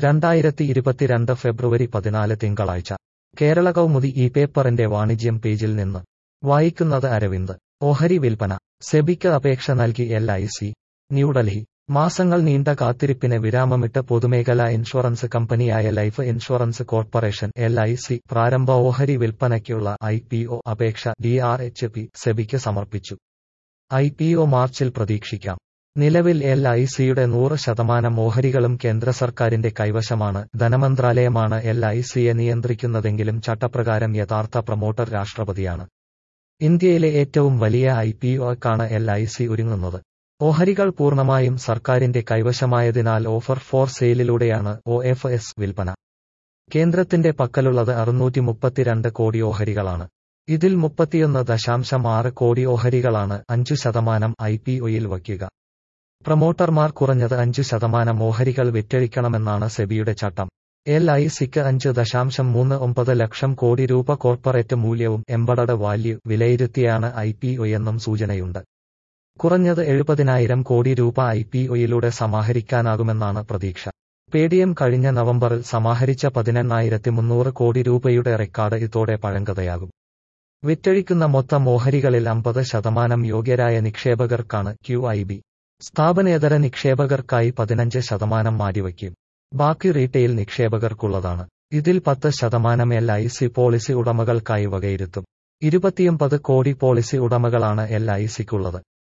രണ്ടായിരത്തി ഇരുപത്തിരണ്ട് ഫെബ്രുവരി പതിനാല് തിങ്കളാഴ്ച കേരള കൗമുദി ഈ പേപ്പറിന്റെ വാണിജ്യം പേജിൽ നിന്ന് വായിക്കുന്നത് അരവിന്ദ് ഓഹരി വിൽപ്പന സെബിക്ക് അപേക്ഷ നൽകി എൽ ഐ സി ന്യൂഡൽഹി മാസങ്ങൾ നീണ്ട കാത്തിരിപ്പിന് വിരാമമിട്ട് പൊതുമേഖലാ ഇൻഷുറൻസ് കമ്പനിയായ life insurance corporation L I C പ്രാരംഭ ഓഹരി വിൽപ്പനയ്ക്കുള്ള ഐ പി ഒ അപേക്ഷ ഡി ആർ എച്ച് പി സെബിക്ക് സമർപ്പിച്ചു ഐ പി ഒ മാർച്ചിൽ പ്രതീക്ഷിക്കാം നിലവിൽ എൽ ഐ സിയുടെ നൂറ് ശതമാനം ഓഹരികളും കേന്ദ്ര സർക്കാരിന്റെ കൈവശമാണ് ധനമന്ത്രാലയമാണ് എൽ ഐ സിയെ നിയന്ത്രിക്കുന്നതെങ്കിലും ചട്ടപ്രകാരം യഥാർത്ഥ പ്രമോട്ടർ രാഷ്ട്രപതിയാണ് ഇന്ത്യയിലെ ഏറ്റവും വലിയ ഐ പി ഒക്കാണ് എൽ ഐ സി ഒരുങ്ങുന്നത് ഓഹരികൾ പൂർണ്ണമായും സർക്കാരിന്റെ കൈവശമായതിനാൽ ഓഫർ ഫോർ സെയിലിലൂടെയാണ് ഒ എഫ് എസ് വിൽപ്പന കേന്ദ്രത്തിന്റെ പക്കലുള്ളത് അറുന്നൂറ്റി മുപ്പത്തിരണ്ട് കോടി ഓഹരികളാണ് ഇതിൽ മുപ്പത്തിയൊന്ന് ദശാംശം ആറ് കോടി ഓഹരികളാണ് അഞ്ചു ശതമാനം ഐ പി ഒയിൽ വയ്ക്കുക പ്രമോട്ടർമാർ കുറഞ്ഞത് അഞ്ചു ശതമാനം ഓഹരികൾ വിറ്റഴിക്കണമെന്നാണ് സെബിയുടെ ചട്ടം എൽ ഐ സിക്ക് അഞ്ച് ദശാംശം മൂന്ന് ഒമ്പത് ലക്ഷം കോടി രൂപ കോർപ്പറേറ്റ് മൂല്യവും എംബഡഡ് വാല്യൂ വിലയിരുത്തിയാണ് ഐ പി ഒയെന്നും സൂചനയുണ്ട് കുറഞ്ഞത് എഴുപതിനായിരം കോടി രൂപ ഐ പി ഒയിലൂടെ സമാഹരിക്കാനാകുമെന്നാണ് പ്രതീക്ഷ പേടിഎം കഴിഞ്ഞ നവംബറിൽ സമാഹരിച്ച പതിനെണ്ണായിരത്തി മുന്നൂറ് കോടി രൂപയുടെ റെക്കോർഡ് ഇതോടെ പഴങ്കഥയാകും വിറ്റഴിക്കുന്ന മൊത്തം ഓഹരികളിൽ അമ്പത് ശതമാനം യോഗ്യരായ നിക്ഷേപകർക്കാണ് ക്യു ഐ ബി സ്ഥാപനേതര നിക്ഷേപകർക്കായി പതിനഞ്ച് ശതമാനം മാറ്റിവയ്ക്കും ബാക്കി റീറ്റെയിൽ നിക്ഷേപകർക്കുള്ളതാണ് ഇതിൽ പത്ത് ശതമാനം എൽ ഐ സി പോളിസി ഉടമകൾക്കായി വകയിരുത്തും ഇരുപത്തിയൊമ്പത് കോടി പോളിസി ഉടമകളാണ് എൽ ഐ സിക്കുള്ളത്